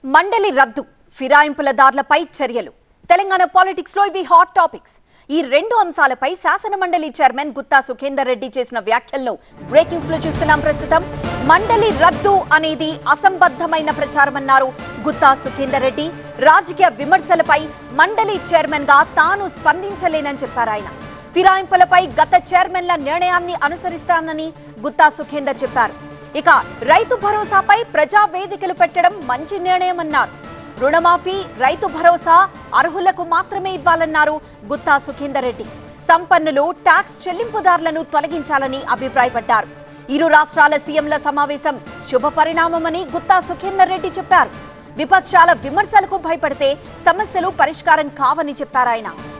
మండలి రద్దు ఫిరాయింపులదారులపై చర్యలు తెలంగాణ పాలిటిక్స్ లో ఇవి హాట్ టాపిక్స్ ఈ రెండు అంశాలపై శాసన మండలి చైర్మన్ గుత్తా సుఖేందర్ రెడ్డి చేసిన వ్యాఖ్యలను బ్రేకింగ్స్ లో చూస్తున్నాం ప్రస్తుతం మండలి రద్దు అనేది అసంబద్ధమైన ప్రచారమన్నారు గుత్తా సుఖేందర్ రెడ్డి రాజకీయ విమర్శలపై మండలి చైర్మన్ గా తాను స్పందించలేనని చెప్పారు ఆయన ఫిరాయింపులపై గత చైర్మన్ల నిర్ణయాన్ని అనుసరిస్తానని గుత్తా సుఖేందర్ చెప్పారు ఇక రైతు భరోసాపై ప్రజా వేదికలు పెట్టడం మంచి నిర్ణయమన్నారు రుణమాఫీ రైతు భరోసా అర్హులకు మాత్రమే ఇవ్వాలన్నారు గుత్తా సుఖేందర్ రెడ్డి సంపన్నులు ట్యాక్స్ చెల్లింపుదారులను తొలగించాలని అభిప్రాయపడ్డారు ఇరు రాష్ట్రాల సీఎంల సమావేశం శుభ పరిణామమని గుత్తా సుఖేందర్ రెడ్డి చెప్పారు విపక్షాల విమర్శలకు భయపడితే సమస్యలు పరిష్కారం కావని చెప్పారు ఆయన